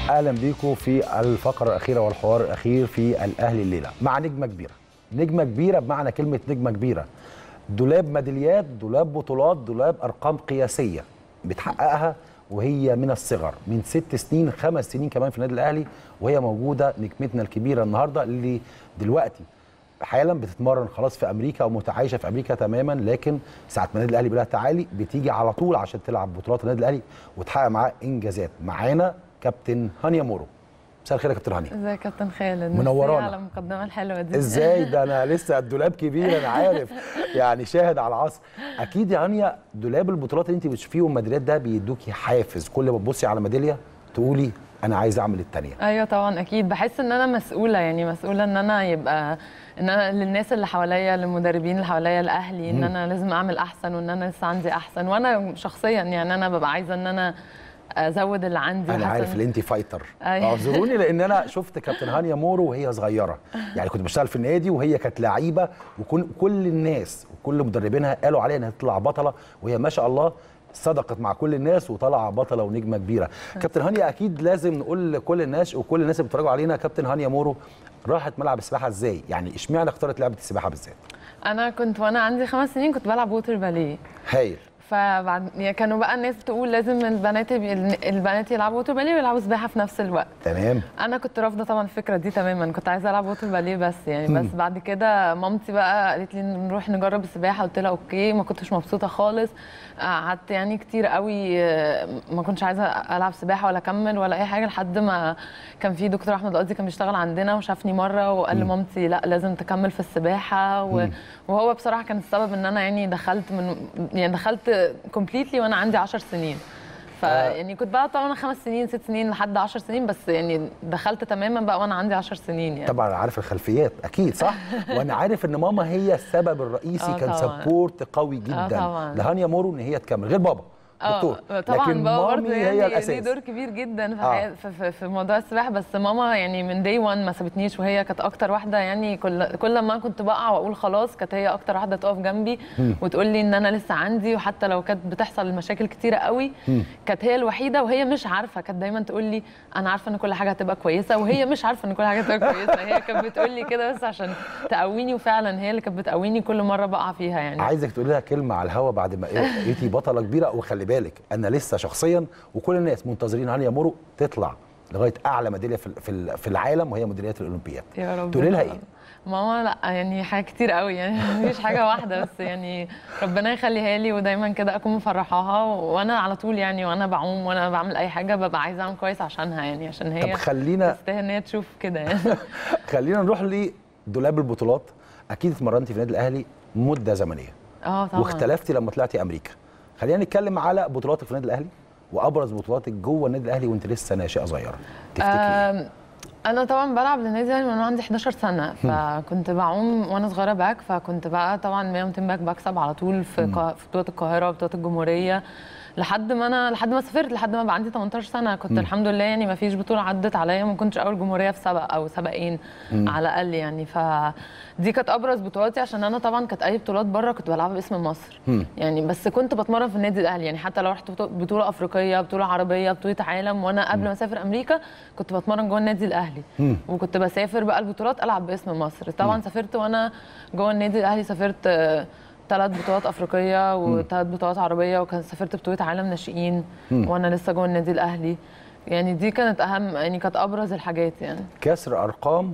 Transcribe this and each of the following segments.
اهلا بيكم في الفقره الاخيره والحوار الاخير في الاهلي الليله مع نجمه كبيره نجمه كبيره بمعنى كلمه نجمه كبيره دولاب ميداليات دولاب بطولات دولاب ارقام قياسيه بتحققها وهي من الصغر من ست سنين خمس سنين كمان في النادي الاهلي وهي موجوده نجمتنا الكبيره النهارده اللي دلوقتي حالا بتتمرن خلاص في امريكا ومتعايشه في امريكا تماما لكن ساعه ما النادي الاهلي بيقول لها تعالي بتيجي على طول عشان تلعب بطولات النادي الاهلي وتحقق معاه انجازات معانا كابتن هانيا مورو مساء الخير يا كابتن هانيا ازيك يا كابتن خالد ميرسي منورانا. على المقدمه الحلوه دي ازاي ده انا لسه الدولاب كبير انا عارف يعني شاهد على العصر اكيد يا هانيا دولاب البطولات اللي انت بتشوفيه والميداليات ده بيدوكي حافز كل ما تبصي على ميداليه تقولي انا عايز اعمل الثانيه ايوه طبعا اكيد بحس ان انا مسؤوله يعني مسؤوله ان انا يبقى ان انا للناس اللي حواليا للمدربين اللي حواليا لاهلي ان انا لازم اعمل احسن وان انا لسه عندي احسن وانا شخصيا يعني انا ببقى عايزه ان انا ازود اللي عندي انا وحاسة عارف إن- ان انت فايتر أيوة. اعذروني لان انا شفت كابتن هانيا مورو وهي صغيره يعني كنت بشتغل في النادي وهي كانت لعيبه وكل كل الناس وكل مدربينها قالوا عليها انها تطلع بطله وهي ما شاء الله صدقت مع كل الناس وطلع بطله ونجمه كبيره كابتن هانيا اكيد لازم نقول لكل الناس وكل الناس اللي بيتفرجوا علينا كابتن هانيا مورو راحت ملعب السباحه ازاي يعني اشمعنى اختارت لعبه السباحه بالذات انا كنت وانا عندي خمس سنين كنت بلعب ووتر باليه هايل فبعد يعني كانوا بقى الناس بتقول لازم البنات البنات يلعبوا ووتر باليه ويلعبوا سباحه في نفس الوقت تمام انا كنت رافضه طبعا الفكره دي تماما كنت عايزه العب ووتر باليه بس يعني بس بعد كده مامتي بقى قالت لي نروح نجرب السباحه قلت لها اوكي ما كنتش مبسوطه خالص قعدت يعني كتير قوي آه، ما كنتش عايزه العب سباحه ولا اكمل ولا اي حاجه لحد ما كان في دكتور احمد قاضي كان بيشتغل عندنا وشافني مره وقال لمامتي لا لازم تكمل في السباحه و- وهو بصراحه كان السبب ان انا يعني دخلت من يعني دخلت كومبليتلي وانا عندي 10 سنين فيعني كنت بقى طبعا خمس سنين ست سنين لحد 10 سنين بس يعني دخلت تماما بقى وانا عندي 10 سنين يعني طبعا أنا عارف الخلفيات اكيد صح وانا عارف ان ماما هي السبب الرئيسي آه كان طبعاً. سبورت قوي جدا طبعا. لهانيا مورو ان هي تكمل غير بابا دكتور اه طبعا لكن بابا برضه مامي يعني هي ليه الاساس دور كبير جدا في, آه. حياة في, في, في موضوع السباحه بس ماما يعني من داي 1 ما سابتنيش وهي كانت اكتر واحده يعني كل كل ما كنت بقع واقول خلاص كانت هي اكتر واحده تقف جنبي وتقول لي ان انا لسه عندي وحتى لو كانت بتحصل مشاكل كتيره قوي كانت هي الوحيده وهي مش عارفه كانت دايما تقول لي انا عارفه ان كل حاجه هتبقى كويسه وهي مش عارفه ان كل حاجه هتبقى كويسه هي كانت بتقول لي كده بس عشان تقويني وفعلا هي اللي كانت بتقويني كل مره بقع فيها يعني عايزك تقولي لها كلمه على الهوا بعد ما بقيتي بطله كبيره وخلي بالك انا لسه شخصيا وكل الناس منتظرين هانيا مورو تطلع لغايه اعلى ميداليه في في في العالم وهي ميداليات الاولمبياد يا رب تقولي لها إن شاء ايه الله. ماما لا يعني حاجات كتير قوي يعني مفيش حاجه واحده بس يعني ربنا يخليها لي ودايما كده اكون مفرحاها وانا على طول يعني وانا بعوم وانا بعمل اي حاجه ببقى عايزه اعمل كويس عشانها يعني عشان طب هي خلينا تستاهل ان هي تشوف كده يعني خلينا نروح لدولاب البطولات اكيد اتمرنتي في النادي الاهلي مده زمنيه اه طبعا واختلفتي لما طلعتي امريكا خلينا نتكلم على بطولاتك في النادي الاهلي وابرز بطولاتك جوه النادي الاهلي وانت لسه ناشئه صغيره تفتكري إيه؟ آم، انا طبعا بلعب للنادي الاهلي من وانا عندي 11 سنه فكنت بعوم وانا صغيره باك فكنت بقى طبعا 100 200 باك بكسب على طول في قا- في بطوله القاهره وبطوله الجمهوريه لحد ما انا لحد ما سافرت لحد ما بقى عندي 18 سنه كنت الحمد لله يعني ما فيش بطوله عدت عليا ما كنتش اول جمهوريه في سبق او سبقين على الاقل يعني فدي كانت ابرز بطولاتي عشان انا طبعا كانت اي بطولات بره كنت بلعبها باسم مصر يعني بس كنت بتمرن في النادي الاهلي يعني حتى لو رحت بطو- بطوله افريقيه بطوله عربيه بطوله عالم وانا قبل ما اسافر امريكا كنت بتمرن جوه النادي الاهلي وكنت بسافر بقى البطولات العب باسم مصر طبعا سافرت وانا جوه النادي الاهلي سافرت ثلاث بطولات افريقيه وثلاث بطولات عربيه وكان سافرت بطوله عالم ناشئين وانا لسه جوه النادي الاهلي يعني دي كانت اهم يعني كانت ابرز الحاجات يعني كسر ارقام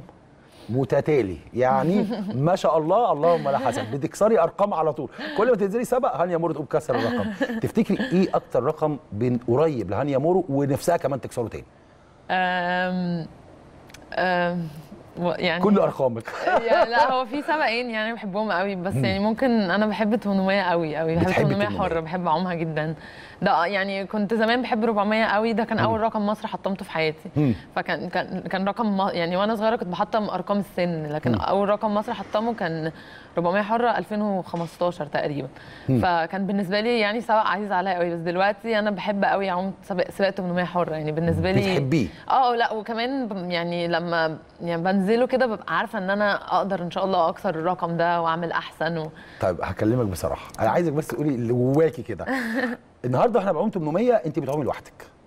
متتالي يعني ما شاء الله اللهم لا حسن بتكسري ارقام على طول كل ما تنزلي سبق هانيا مورو تقوم كسر الرقم تفتكري ايه اكتر رقم بين قريب لهانيا مورو ونفسها كمان تكسره تاني أم أم و- يعني كل ارقامك يعني لا هو في سبقين يعني بحبهم قوي بس يعني ممكن انا بحب التونوميه قوي قوي بحب بتحبي التونوميه التونومية. حره بحب اعومها جدا ده يعني كنت زمان بحب 400 قوي ده كان اول رقم مصر حطمته في حياتي فكان كان كان رقم م- يعني وانا صغيره كنت بحطم ارقام السن لكن اول رقم مصر حطمه كان 400 حره 2015 تقريبا فكان بالنسبه لي يعني سبق عزيز عليا قوي بس دلوقتي انا بحب قوي اعوم سباق سباق 800 حره يعني بالنسبه لي بتحبيه اه لا وكمان ب- يعني لما يعني بنزله كده ببقى عارفه ان انا اقدر ان شاء الله اكسر الرقم ده واعمل احسن و... طيب هكلمك بصراحه انا عايزك بس تقولي اللي جواكي كده النهارده احنا بعوم 800 انت بتعومي لوحدك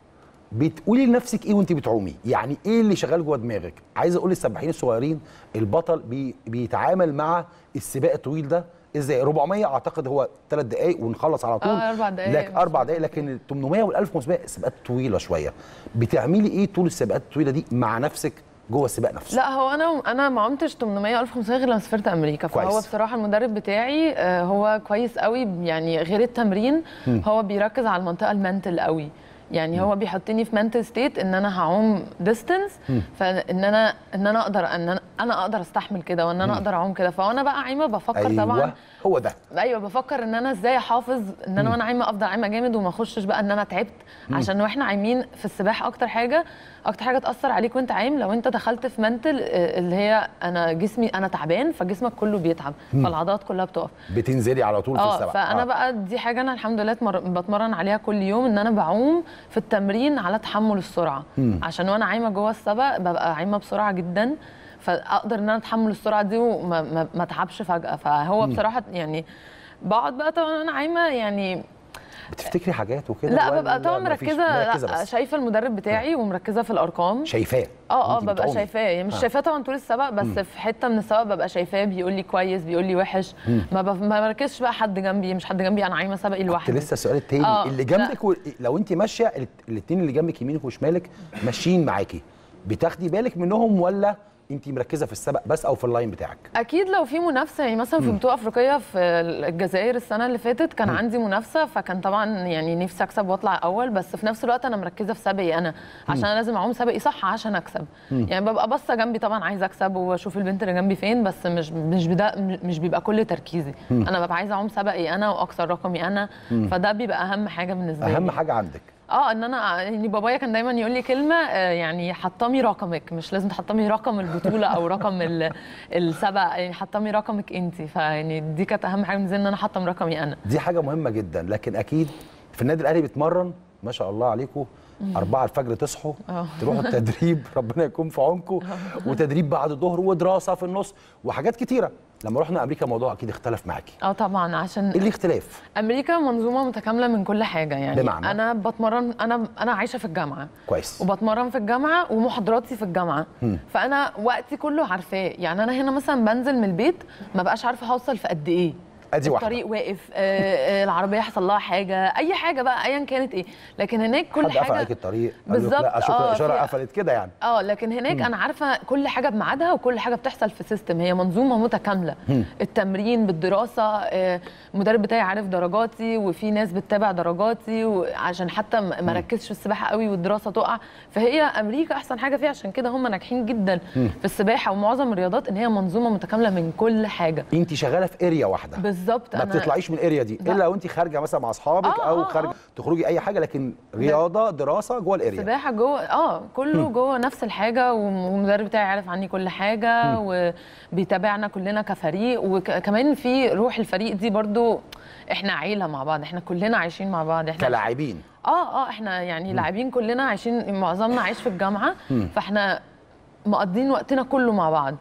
بتقولي لنفسك ايه وانت بتعومي يعني ايه اللي شغال جوه دماغك عايز اقول للسباحين الصغيرين البطل بي بيتعامل مع السباق الطويل ده ازاي 400 اعتقد هو ثلاث دقائق ونخلص على طول آه، أربع دقايق لكن اربع دقائق لكن ال 800 وال 1500 سباقات طويله شويه بتعملي ايه طول السباقات الطويله دي مع نفسك جوه السباق نفسه لا هو انا انا ما عمتش 800 1500 غير لما سافرت امريكا فهو كويس. بصراحه المدرب بتاعي آه، هو كويس قوي يعني غير التمرين هو بيركز على المنطقه المنتل قوي يعني هو بيحطني في منتل ستيت ان انا هعوم ديستنس فان انا ان انا اقدر ان انا, أنا اقدر استحمل كده وان انا اقدر اعوم كده فانا بقى عايمه بفكر ايوه طبعا هو ده ايوه بفكر ان انا ازاي احافظ ان انا وانا عايمه افضل عايمه جامد وما اخشش بقى ان انا تعبت عشان واحنا عايمين في السباحه اكتر حاجه اكتر حاجه تاثر عليك وانت عايم لو انت دخلت في منتل آه، اللي هي انا جسمي انا تعبان فجسمك كله بيتعب فالعضلات كلها بتقف بتنزلي على طول في اه السباق فانا آه. بقى دي حاجه انا الحمد لله اتمر- بتمرن عليها كل يوم ان انا بعوم في التمرين على تحمل السرعه عشان وانا عايمه جوه السبق ببقى عايمه بسرعه جدا فاقدر ان انا اتحمل السرعه دي وما ما ما اتعبش فجاه فهو بصراحه يعني بقعد بقى طبعا انا عايمه يعني بتفتكري حاجات وكده لا ولا ببقى طبعا مفيش؟ مركزه, مركزه لا بس شايفه المدرب بتاعي ومركزه في الارقام شايفاه اه اه وانتي ببقى بتعومي. شايفاه يعني مش آه. شايفاه طبعا طول السبق بس في حته من السبق ببقى شايفاه بيقول لي كويس بيقول لي وحش ما بف- ما بركزش بقى حد جنبي مش حد جنبي انا عايمه سبقي كنت لوحدي لسه السؤال التاني آه، اللي لا. جنبك و... لو انت ماشيه الاثنين اللي جنبك يمينك وشمالك ماشيين معاكي بتاخدي بالك منهم ولا انت مركزه في السبق بس او في اللاين بتاعك اكيد لو في منافسه يعني مثلا في بطوله افريقيه في الجزائر السنه اللي فاتت كان عندي منافسه فكان طبعا يعني نفسي اكسب واطلع اول بس في نفس الوقت انا مركزه في سبقي انا عشان انا لازم اعوم سبقي صح عشان اكسب يعني ببقى باصه جنبي طبعا عايزه اكسب واشوف البنت اللي جنبي فين بس مش مش بدا مش بيبقى كل تركيزي انا ببقى عايزه اعوم سبقي انا واكسر رقمي انا فده بيبقى اهم حاجه بالنسبه لي اهم حاجه عندك اه ان انا يعني بابايا كان دايما يقول لي كلمه آه، يعني حطمي رقمك مش لازم تحطمي رقم البطوله او رقم ال- السبق يعني حطمي رقمك انت فيعني دي كانت اهم حاجه بالنسبه لي ان انا احطم رقمي انا دي حاجه مهمه جدا لكن اكيد في النادي الاهلي بيتمرن ما شاء الله عليكم أربعة الفجر تصحوا آه. تروحوا التدريب ربنا يكون في عونكم وتدريب بعد الظهر ودراسة في النص وحاجات كتيرة لما رحنا أمريكا الموضوع أكيد اختلف معاكي اه طبعا عشان إيه الاختلاف؟ امريكا منظومه متكامله من كل حاجه يعني بمعنى؟ انا بتمرن انا انا عايشه في الجامعه كويس وبتمرن في الجامعه ومحاضراتي في الجامعه فانا وقتي كله عارفاه يعني انا هنا مثلا بنزل من البيت ما بقاش عارفه هوصل في قد ايه أدي واحدة. الطريق واقف آه، آه، العربيه حصل لها حاجه اي حاجه بقى ايا كانت ايه لكن هناك كل حد قفل حاجه عليك الطريق قال لك بالظبط لا شكرا آه، الإشارة في- قفلت كده يعني اه لكن هناك انا عارفه كل حاجه بميعادها وكل حاجه بتحصل في سيستم هي منظومه متكامله التمرين بالدراسه آه، المدرب بتاعي عارف درجاتي وفي ناس بتتابع درجاتي وعشان حتى ما ما ركزش في السباحه قوي والدراسه تقع فهي امريكا احسن حاجه فيها عشان كده هم ناجحين جدا في السباحه ومعظم الرياضات ان هي منظومه متكامله من كل حاجه أنت شغالة في اريا واحدة بالظبط ما انا بتطلعيش من الاريا دي لا. الا وانت خارجه مثلا مع اصحابك آه، او آه، خارجه آه. تخرجي اي حاجه لكن رياضه دراسه جوه الاريا سباحه جوه اه كله جوه نفس الحاجه وم- والمدرب بتاعي عارف عني كل حاجه وبيتابعنا كلنا كفريق وكمان في روح الفريق دي برضو احنا عيله مع بعض احنا كلنا عايشين مع بعض احنا كلاعبين اه اه احنا يعني لاعبين كلنا عايشين معظمنا عايش في الجامعه فاحنا مقضين وقتنا كله مع بعض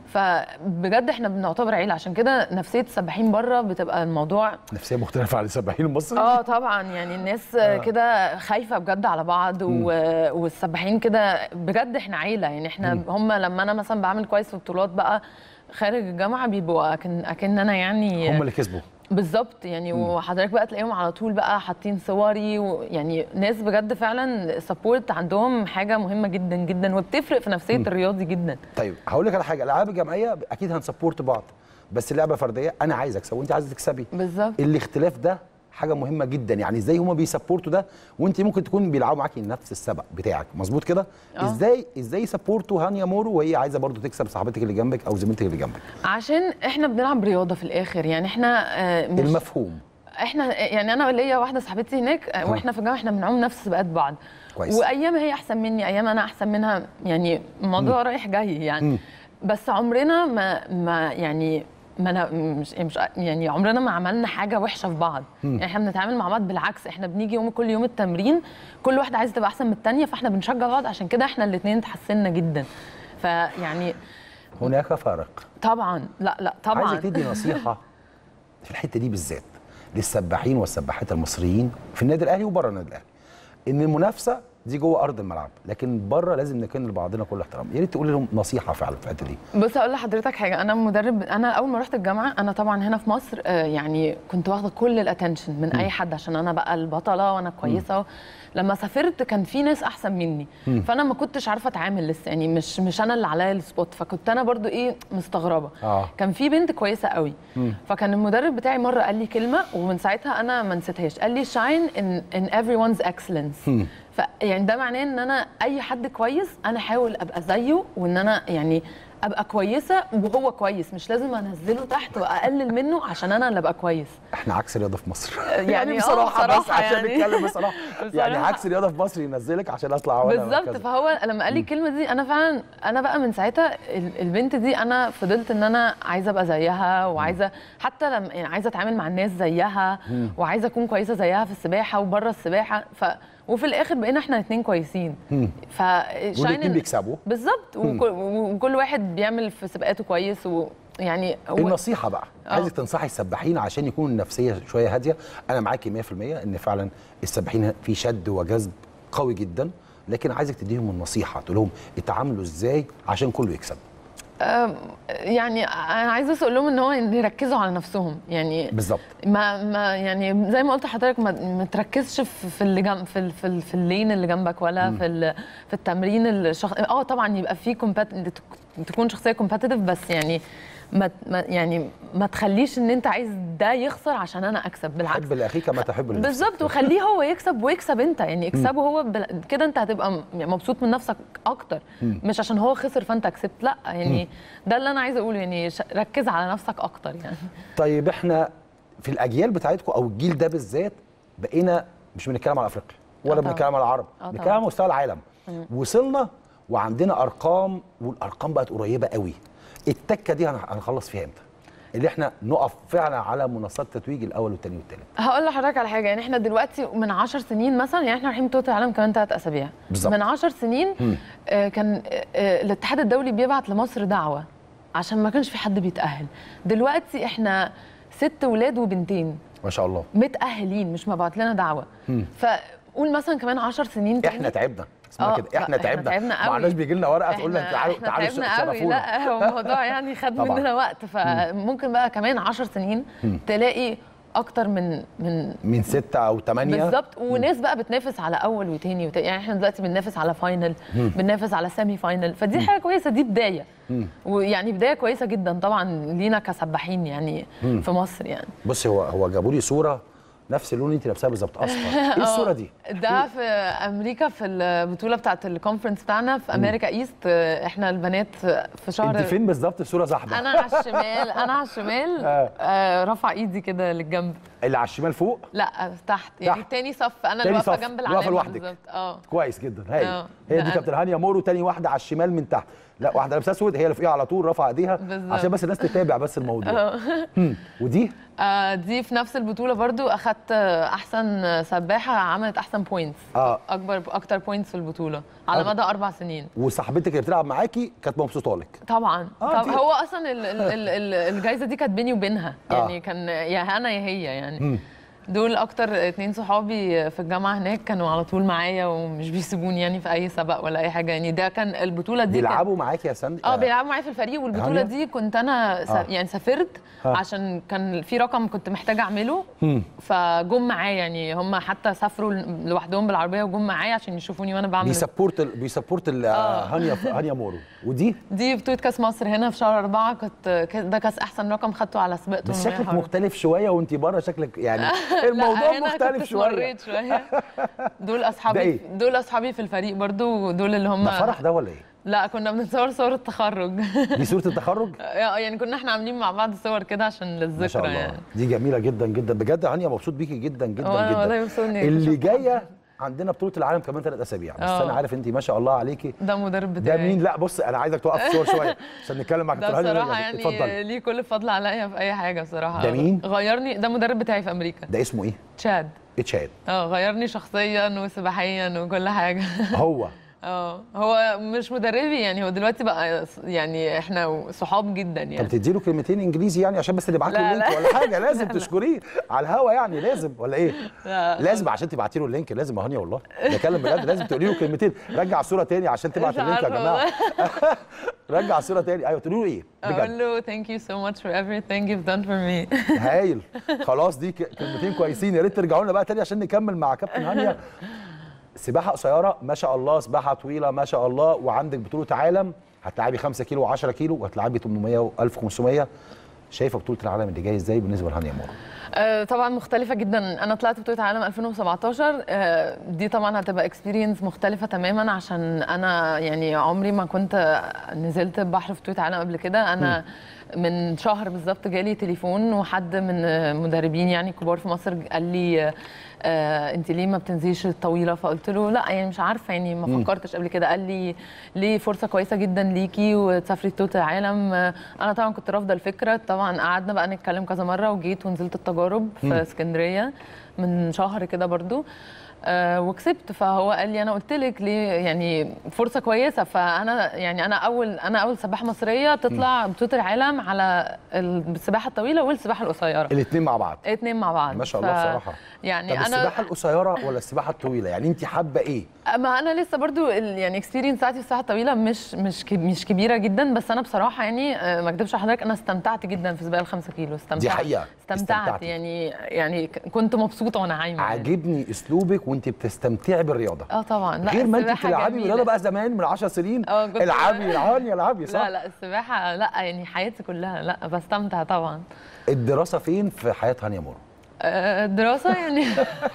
فبجد احنا بنعتبر عيله عشان كده نفسيه السباحين بره بتبقى الموضوع نفسيه مختلفه عن السباحين المصري اه طبعا يعني الناس كده خايفه بجد على بعض و... والسباحين كده بجد احنا عيله يعني احنا هم لما انا مثلا بعمل كويس في بطولات بقى خارج الجامعه بيبقوا أكن أكن انا يعني هم اللي كسبوا بالظبط يعني وحضرتك بقى تلاقيهم على طول بقى حاطين صوري ويعني ناس بجد فعلا سبورت عندهم حاجه مهمه جدا جدا وبتفرق في نفسيه الرياضي جدا طيب هقول لك على حاجه الالعاب الجماعيه اكيد هنسبورت بعض بس اللعبه فرديه انا عايز اكسب وانت عايزه تكسبي بالظبط الاختلاف ده حاجه مهمه جدا يعني ازاي هما بيسبورتوا ده وانت ممكن تكون بيلعبوا معاكي نفس السبق بتاعك مظبوط كده آه. ازاي ازاي سبورتوا هانيا مورو وهي عايزه برضو تكسب صاحبتك اللي جنبك او زميلتك اللي جنبك عشان احنا بنلعب رياضه في الاخر يعني احنا آه، مش المفهوم احنا يعني انا ليا واحده صاحبتي هناك آه، واحنا في الجامعه احنا بنعوم نفس سباقات بعض كويس. وايام هي احسن مني ايام انا احسن منها يعني الموضوع رايح جاي يعني بس عمرنا ما ما يعني ما أنا مش مش يعني عمرنا ما عملنا حاجه وحشه في بعض يعني احنا بنتعامل مع بعض بالعكس احنا بنيجي يوم كل يوم التمرين كل واحده عايزه تبقى احسن من الثانيه فاحنا بنشجع بعض عشان كده احنا الاثنين اتحسنا جدا فيعني هناك فارق طبعا لا لا طبعا عايزك تدي نصيحه في الحته دي بالذات للسباحين والسباحات المصريين في النادي الاهلي وبره النادي الاهلي ان المنافسه دي جوه ارض الملعب لكن بره لازم نكن لبعضنا كل احترام يا ريت تقول لهم نصيحه فعلا في الحته دي بص اقول لحضرتك حاجه انا مدرب انا اول ما رحت الجامعه انا طبعا هنا في مصر آه، يعني كنت واخده كل الاتنشن من اي حد عشان انا بقى البطله وانا كويسه لما سافرت كان في ناس احسن مني فانا ما كنتش عارفه اتعامل لسه يعني مش مش انا اللي عليا السبوت فكنت انا برضو ايه مستغربه آه. كان في بنت كويسه قوي فكان المدرب بتاعي مره قال لي كلمه ومن ساعتها انا ما نسيتهاش قال لي شاين ان ان everyone's excellence ف يعني ده معناه ان انا اي حد كويس انا احاول ابقى زيه وان انا يعني ابقى كويسه وهو كويس مش لازم انزله تحت واقلل منه عشان انا اللي ابقى كويس احنا عكس الرياضه في مصر يعني آه، بصراحه بس بصراحة عشان يعني. نتكلم بصراحه يعني بصراحة. عكس الرياضه في مصر ينزلك عشان اطلع وانا بالظبط كذا. فهو لما قال لي الكلمه دي انا فعلا انا بقى من ساعتها ال- البنت دي انا فضلت ان انا عايزه ابقى زيها وعايزه حتى لما يعني عايزه اتعامل مع الناس زيها وعايزه اكون كويسه زيها في السباحه وبره السباحه ف وفي الاخر بقينا احنا الاثنين كويسين ف والاتنين بيكسبوا بالظبط وكل, وكل واحد بيعمل في سباقاته كويس ويعني هو النصيحه بقى آه. عايزك تنصحي السباحين عشان يكون النفسيه شويه هاديه انا معاكي 100% ان فعلا السباحين في شد وجذب قوي جدا لكن عايزك تديهم النصيحه تقول لهم اتعاملوا ازاي عشان كله يكسب يعني انا عايزه اقول لهم ان هو إن يركزوا على نفسهم يعني بالظبط ما ما يعني زي ما قلت لحضرتك ما, ما تركزش في في اللي جنب في ال- في, ال- في اللين اللي جنبك ولا في ال- في التمرين الشخ... اه طبعا يبقى في كومبات تكون شخصيه كومباتيتيف بس يعني ما ما- يعني ما تخليش ان انت عايز ده يخسر عشان انا اكسب بالعكس حب لاخيك ما تحب لنفسك بالظبط وخليه هو يكسب ويكسب انت يعني اكسبه هو بل... كده انت هتبقى م- يعني مبسوط من نفسك اكتر مش عشان هو خسر فانت كسبت لا يعني ده اللي انا عايزه اقوله يعني ش... ركز على نفسك اكتر يعني طيب احنا في الاجيال بتاعتكم او الجيل ده بالذات بقينا مش بنتكلم على افريقيا ولا طبعاً. بنتكلم على العرب آه بنتكلم طبعاً. على مستوى العالم وصلنا وعندنا ارقام والارقام بقت قريبه قوي التكه دي هن- هنخلص فيها امتى اللي احنا نقف فعلا على منصات التتويج الاول والثاني والثالث هقول لحضرتك على حاجه يعني احنا دلوقتي من 10 سنين مثلا يعني احنا رايحين بطوله العالم كمان ثلاث اسابيع بالظبط. من 10 سنين آه كان آه آه، الاتحاد الدولي بيبعت لمصر دعوه عشان ما كانش في حد بيتاهل دلوقتي احنا ست ولاد وبنتين ما شاء الله متاهلين مش مبعت لنا دعوه فقول مثلا كمان 10 سنين تاني احنا تعبنا اسمها آه، كده احنا إحنا تعبنا تعبنا ما قوي. عندناش بيجي لنا ورقه تقول لنا إحنا- تعالوا إحنا تعالوا تعبنا قوي شرفونا لا هو الموضوع يعني خد طبعاً. مننا وقت فممكن بقى كمان 10 سنين تلاقي اكتر من من من ستة او ثمانية بالظبط وناس بقى بتنافس على اول وتاني وتاني يعني احنا دلوقتي بننافس على فاينل بننافس على سيمي فاينل فدي حاجه كويسه دي بدايه ويعني بدايه كويسه جدا طبعا لينا كسباحين يعني في مصر يعني بصي هو هو جابوا لي صوره نفس اللون اللي انت لابساها بالظبط اصفر ايه الصوره دي؟ ده في امريكا في البطوله بتاعه الكونفرنس بتاعنا في امريكا ايست احنا البنات في شهر انت فين بالظبط في صوره زحمه؟ انا على الشمال انا على الشمال آه. آه رفع ايدي كده للجنب اللي على الشمال فوق لا تحت يعني تحت. تاني صف انا اللي تاني واقفه صف، جنب واقفة العلامه لوحدك. بالظبط اه كويس جدا هاي آه، هي ده دي أنا. كابتن هانيا مورو تاني واحده على الشمال من تحت لا واحده لابسه اسود هي اللي فوقيها على طول رافعه ايديها بالظبط. عشان بس الناس تتابع بس الموضوع هم، ودي آه، دي في نفس البطولة برضو أخدت آه، أحسن سباحة عملت أحسن بوينتس اه أكبر أكتر بوينتس في البطولة على آه. مدى أربع سنين وصاحبتك اللي بتلعب معاكي كانت مبسوطه لك طبعا آه، طب دي- هو أصلا ال- ال- ال- ال- الجايزة دي كانت بيني وبينها آه. يعني كان يا أنا يا هي يعني دول أكتر اتنين صحابي في الجامعة هناك كانوا على طول معايا ومش بيسيبوني يعني في أي سبق ولا أي حاجة يعني ده كان البطولة دي كانت- بيلعبوا معاكي يا سند اه بيلعبوا معايا في الفريق والبطوله هانيا؟ دي كنت انا س... آه. يعني سافرت آه. عشان كان في رقم كنت محتاجه اعمله فجم معايا يعني هم حتى سافروا لوحدهم بالعربيه وجم معايا عشان يشوفوني وانا بعمل بيسبورت ال... بيسبورت ال... آه. هانيا هانيا مورو ودي دي بطوله كاس مصر هنا في شهر أربعة كنت ك- ده كاس احسن رقم خدته على سباق بس 800 شكلك حرة. مختلف شويه وانت بره شكلك يعني لا، الموضوع هنا مختلف كنت شويه اسمريت شويه دول ده اصحابي إيه؟ دول اصحابي في الفريق برضو دول اللي هم ده فرح ده ولا ايه؟ لا كنا بنتصور صور التخرج دي صوره التخرج؟ يعني كنا احنا عاملين مع بعض صور كده عشان ما شاء للذكرى الله يعني دي جميله جدا جدا بجد هانيا مبسوط بيكي جدا جدا وأنا جدا والله مبسوطني اللي شكراً. جايه عندنا بطوله العالم كمان ثلاث اسابيع بس آه. انا عارف انت ما شاء الله عليكي ده مدرب ده بتاعي مين لا بص انا عايزك توقف الصور شويه عشان نتكلم مع ده كابتن هانيا بصراحه اتفضلي يعني ليه كل الفضل عليا في اي حاجه بصراحه ده مين؟ غيرني ده مدرب بتاعي في امريكا ده اسمه ايه؟ تشاد اتشاد اه غيرني شخصيا وسباحيا وكل حاجه هو اه هو مش مدربي يعني هو دلوقتي بقى يعني احنا صحاب جدا طب يعني تدي له كلمتين انجليزي يعني عشان بس نبعت له لا، اللينك لا. ولا حاجه لازم تشكريه على الهوا يعني لازم ولا ايه؟ لا. لازم عشان تبعتي له اللينك لازم يا هانيا والله بتكلم بجد لازم تقولي له كلمتين رجع الصوره تاني عشان تبعت مش اللينك يا عارفة جماعه رجع الصوره تاني ايوه تقولي له ايه؟ اقول بجد له thank you so much for everything you've done for me هايل خلاص دي ك- كلمتين كويسين يا ريت ترجعوا لنا بقى تاني عشان نكمل مع كابتن هانيا سباحه قصيره ما شاء الله سباحه طويله ما شاء الله وعندك بطوله عالم هتلعبي 5 كيلو و10 كيلو وهتلعبي 800 و1500 شايفه بطوله العالم اللي جاي ازاي بالنسبه لهانيا مورو آه، طبعا مختلفة جدا أنا طلعت بطولة عالم 2017 آه، دي طبعا هتبقى اكسبيرينس مختلفة تماما عشان أنا يعني عمري ما كنت نزلت بحر في بطولة عالم قبل كده أنا من شهر بالظبط جالي تليفون وحد من آه، مدربين يعني كبار في مصر قال لي آه انت ليه ما بتنزليش الطويله فقلت له لا يعني مش عارفه يعني ما فكرتش قبل كده قال لي ليه فرصه كويسه جدا ليكي وتسافري بطوله العالم آه، انا طبعا كنت رافضه الفكره طبعا قعدنا بقى نتكلم كذا مره وجيت ونزلت التجارب في اسكندريه من شهر كده برضو آه وكسبت فهو قال لي انا قلت لك ليه يعني فرصه كويسه فانا يعني انا اول انا اول سباحه مصريه تطلع بطوله العالم على السباحه الطويله والسباحه القصيره الاثنين مع بعض اتنين مع بعض ما شاء الله بصراحة. يعني طب انا السباحه القصيره ولا السباحه الطويله يعني انت حابه ايه ما انا لسه برضو ال- يعني اكسبيرينس بتاعتي في الساحه الطويله مش مش كب- مش كبيره جدا بس انا بصراحه يعني آه، ما اكدبش على حضرتك انا استمتعت جدا في سباق الخمسة كيلو استمتعت دي حقيقة. استمتعت استمتعتي. يعني يعني ك- كنت مبسوطه وانا عايمه يعني. عاجبني اسلوبك وانت بتستمتعي بالرياضه اه طبعا لا غير ما انت السباحة بتلعبي جميلة. رياضه بقى زمان من 10 سنين اه، كنت- العبي يا هانيا العبي صح لا لا السباحه لا يعني حياتي كلها لا بستمتع طبعا الدراسه فين في حياه هانيا مورو آه، الدراسه يعني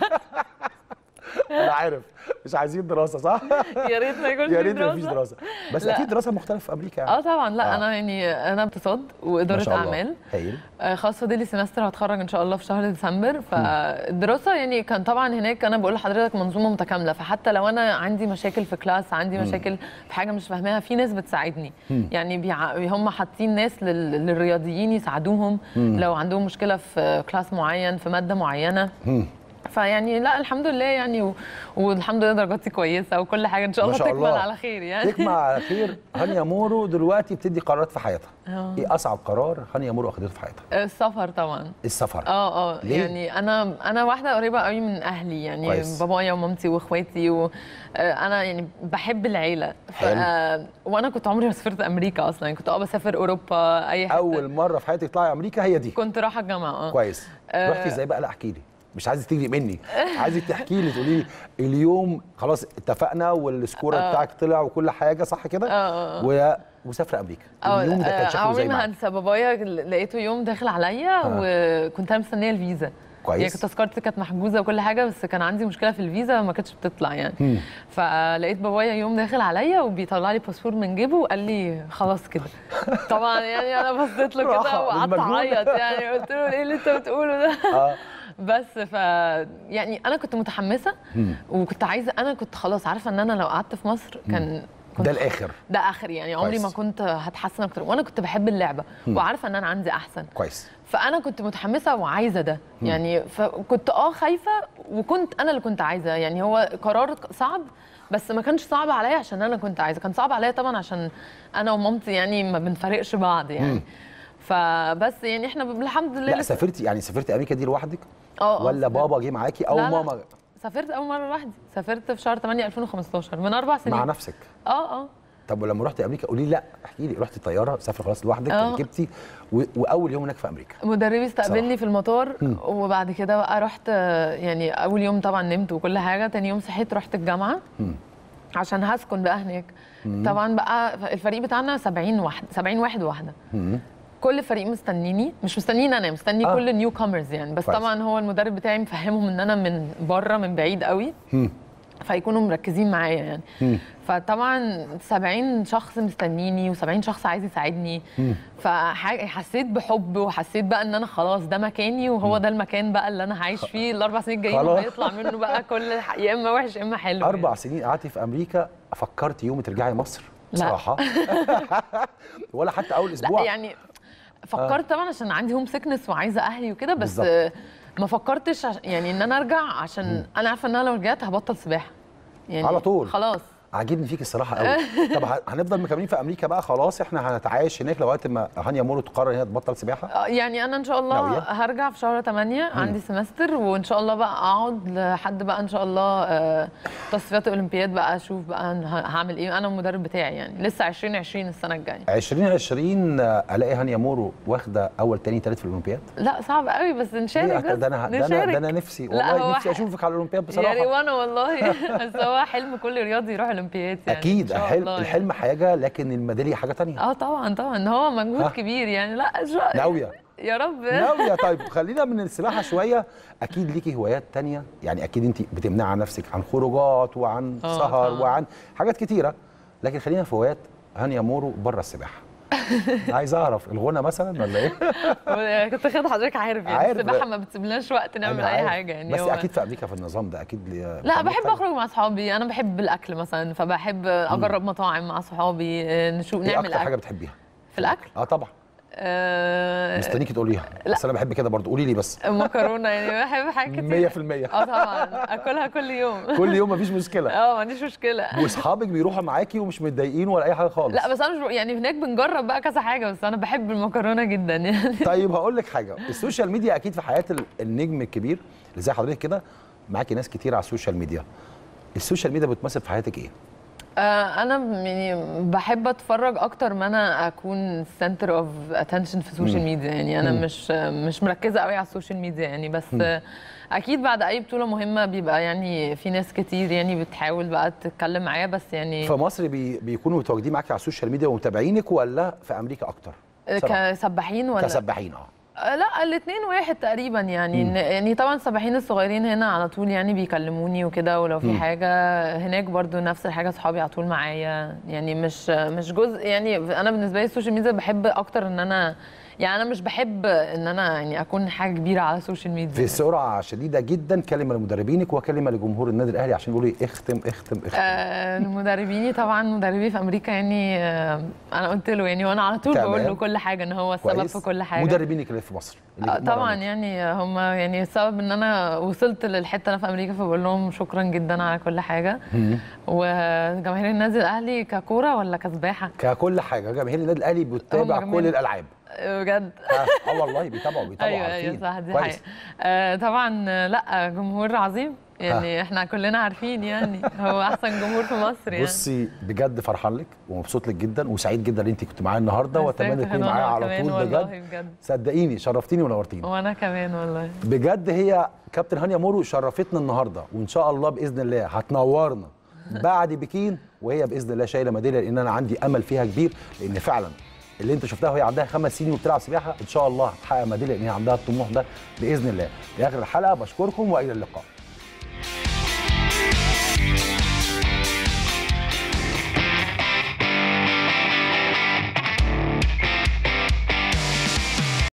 انا عارف مش عايزين دراسه صح يا ريت ما يكونش يا في ريت مفيش دراسه بس لا. اكيد دراسه مختلفه في امريكا يعني اه طبعا لا آه. انا يعني انا اقتصاد ما واداره شاء الله. اعمال هايل آه، خلاص فاضل لي سمستر هتخرج ان شاء الله في شهر ديسمبر فالدراسه يعني كان طبعا هناك انا بقول لحضرتك منظومه متكامله فحتى لو انا عندي مشاكل في كلاس عندي مشاكل في حاجه مش فاهماها في ناس بتساعدني يعني بيع... هم حاطين ناس لل... للرياضيين يساعدوهم لو عندهم مشكله في كلاس معين في ماده معينه فيعني لا الحمد لله يعني و... والحمد لله درجاتي كويسه وكل حاجه ان شاء ما الله شاء تكمل الله على خير يعني تكمل على خير هانيا مورو دلوقتي بتدي قرارات في حياتها اه. ايه اصعب قرار هانيا مورو اخدته في حياتها السفر طبعا السفر اه اه ليه؟ يعني انا انا واحده قريبه قوي من اهلي يعني كويس. بابايا ومامتي واخواتي وانا يعني بحب العيله ف- حلو. آه، وانا كنت عمري ما سافرت امريكا اصلا كنت اه بسافر اوروبا اي حته اول مره في حياتك تطلعي امريكا هي دي كنت رايحه الجامعه اه كويس آه. رحتي ازاي بقى لا احكي لي مش عايزك تجري مني عايزك تحكي لي تقولي لي اليوم خلاص اتفقنا والسكور بتاعك طلع وكل حاجه صح كده اه و... وسافر امريكا اه اليوم ده كان آه، شكله عمري زي ما ما هنسى بابايا لقيته يوم داخل عليا وكنت انا مستنيه الفيزا كويس. يعني كنت تذكرتي كانت محجوزه وكل حاجه بس كان عندي مشكله في الفيزا ما كانتش بتطلع يعني فلقيت بابايا يوم داخل عليا وبيطلع لي باسبور من جيبه وقال لي خلاص كده طبعا يعني انا بصيت له كده راحة وقعدت بالمجهود. اعيط يعني قلت له ايه اللي انت بتقوله ده اه بس ف يعني انا كنت متحمسه وكنت عايزه انا كنت خلاص عارفه ان انا لو قعدت في مصر كان كنت ده الاخر ده اخري يعني عمري كويس. ما كنت هتحسن اكتر وانا كنت بحب اللعبه وعارفه ان انا عندي احسن كويس فانا كنت متحمسه وعايزه ده يعني فكنت اه خايفه وكنت انا اللي كنت عايزه يعني هو قرار صعب بس ما كانش صعب عليا عشان انا كنت عايزه كان صعب عليا طبعا عشان انا ومامتي يعني ما بنفارقش بعض يعني فبس يعني احنا ب- الحمد لله لا لسه- سافرتي يعني سافرتي امريكا دي لوحدك اه آه، ولا سافرت. بابا جه معاكي او لا، لا. ماما سافرت اول مره لوحدي سافرت في شهر 8 2015 من اربع سنين مع نفسك اه اه طب ولما رحتي امريكا قولي لي لا احكي لي رحتي طياره سافر خلاص لوحدك آه. ركبتي و... واول يوم هناك في امريكا مدربي صراحة. استقبلني في المطار وبعد كده بقى رحت آه، يعني اول يوم طبعا نمت وكل حاجه تاني يوم صحيت رحت الجامعه عشان هسكن بقى هناك طبعا بقى الفريق بتاعنا 70 واحد 70 واحد واحده كل فريق مستنيني مش مستنيني انا مستني آه. آه. كل النيو كامرز يعني بس كويس. طبعا هو المدرب بتاعي مفهمهم ان انا من بره من بعيد قوي فيكونوا مركزين معايا يعني فطبعا 70 شخص مستنيني و70 شخص عايز يساعدني فحسيت بحب وحسيت بقى ان انا خلاص ده مكاني وهو ده المكان بقى اللي انا هعيش فيه الاربع سنين الجايين خلاص. وهيطلع منه بقى كل ح- يا اما وحش يا اما حلو اربع يعني. سنين قعدتي في امريكا فكرتي يوم ترجعي مصر لا. بصراحه ولا حتى اول اسبوع لا يعني فكرت طبعا عشان عندي هوم سيكنس وعايزه اهلي وكده بس بالظبط. آه، ما فكرتش عش... يعني ان انا ارجع عشان انا عارفه ان انا لو رجعت هبطل سباحه يعني على طول. خلاص عاجبني فيك الصراحه قوي طب ه- هنفضل مكملين في امريكا بقى خلاص احنا هنتعايش هناك لغايه ما هانيا مورو تقرر ان هي تبطل سباحه آه، يعني انا ان شاء الله ناوية؟ هرجع في شهر 8 عندي سمستر وان شاء الله بقى اقعد لحد بقى ان شاء الله آه، تصفيات الاولمبياد بقى اشوف بقى أنا ه- هعمل ايه انا المدرب بتاعي يعني لسه 2020 السنه الجايه 2020 آه، الاقي هانيا مورو واخده اول تاني تالت في الاولمبياد لا صعب قوي بس نشارك ليه؟ بس ده انا ده انا نشارك. ده انا نفسي لا، والله هو نفسي ح- اشوفك على الاولمبياد يعني بصراحه وانا والله بس هو حلم كل رياضي يروح اولمبياد يعني اكيد إن شاء الحلم الله يعني. الحلم حاجه لكن الميداليه حاجه تانية اه طبعا طبعا هو مجهود ها؟ كبير يعني لا شو ناويه يا رب ناويه طيب خلينا من السباحه شويه اكيد ليكي هوايات تانية يعني اكيد انت بتمنعي عن نفسك عن خروجات وعن آه، سهر طبعاً. وعن حاجات كتيره لكن خلينا في هوايات هانيا مورو بره السباحه عايز اعرف الغنى مثلا ولا ايه كنت خد حضرتك عارف يعني عارف. السباحه ما بتسيبلناش وقت نعمل أنا اي عارف. حاجه يعني بس هو- اكيد في امريكا في النظام ده اكيد ليه- لا بتعملوا بحب حاجة. اخرج مع اصحابي انا بحب الاكل مثلا فبحب اجرب مطاعم مع صحابي آه، نشوف ايه نعمل اكتر حاجه اكل بتحبيها في الاكل اه طبعا آه، مستنيكي تقوليها لا. بس انا بحب كده برضو قولي لي بس مكرونه يعني بحب حاجات كتير 100% اه طبعا اكلها كل يوم كل يوم مفيش مشكله اه ما عنديش مشكله واصحابك بيروحوا معاكي ومش متضايقين ولا اي حاجه خالص لا بس انا مش ب- يعني هناك بنجرب بقى كذا حاجه بس انا بحب المكرونه جدا يعني طيب هقول لك حاجه السوشيال ميديا اكيد في حياه ال- النجم الكبير اللي زي حضرتك كده معاكي ناس كتير على السوشيال ميديا السوشيال ميديا بتمثل في حياتك ايه آه، انا ب- يعني بحب اتفرج اكتر ما انا اكون سنتر اوف اتنشن في السوشيال ميديا يعني انا مش مش مركزه قوي على السوشيال ميديا يعني بس آه، اكيد بعد اي بطوله مهمه بيبقى يعني في ناس كتير يعني بتحاول بقى تتكلم معايا بس يعني في مصر بي بيكونوا متواجدين معاكي على السوشيال ميديا ومتابعينك ولا في امريكا اكتر بصراحة. كسباحين ولا كسباحين اه آه، لا الاثنين واحد تقريبا يعني إن- يعني طبعا السباحين الصغيرين هنا على طول يعني بيكلموني وكده ولو في حاجه هناك برضو نفس الحاجه صحابي على طول معايا يعني مش مش جزء يعني انا بالنسبه لي السوشيال ميديا بحب اكتر ان انا يعني انا مش بحب ان انا يعني اكون حاجه كبيره على السوشيال في ميديا سرعه شديده جدا كلمه لمدربينك وكلمه لجمهور النادي الاهلي عشان يقولوا لي اختم اختم اختم آه، مدربيني طبعا مدربي في امريكا يعني آه، انا قلت له يعني وانا على طول تمام. بقول له كل حاجه ان هو السبب كويس في كل حاجه مدربينك اللي في مصر اللي آه، طبعا بيتمرنوا. يعني هم يعني السبب ان انا وصلت للحته انا في امريكا فبقول لهم شكرا جدا على كل حاجه وجماهير النادي الاهلي ككوره ولا كسباحه ككل حاجه جماهير النادي الاهلي بتتابع هم كل جميل. الالعاب بجد اه آه والله بيتابعوا بيتابعوا ايوه عارفين ايوه صح دي كويس. حقيقه آه، طبعا آه، لا جمهور عظيم يعني احنا كلنا عارفين يعني هو احسن جمهور في مصر يعني بصي بجد فرحان لك ومبسوط لك جدا وسعيد جدا ان انت كنت معايا النهارده بس واتمنى أنت تكوني كمان معايا على كمان طول والله بجد بجد صدقيني شرفتيني ونورتيني وانا كمان والله بجد هي كابتن هانيا مورو شرفتنا النهارده وان شاء الله باذن الله هتنورنا بعد بكين وهي باذن الله شايله ميداليه لان انا عندي امل فيها كبير لان فعلا اللي انت شفتها وهي عندها خمس سنين وبتلعب سباحه ان شاء الله هتحقق ميداليه لان هي عندها الطموح ده باذن الله في اخر الحلقه بشكركم والى اللقاء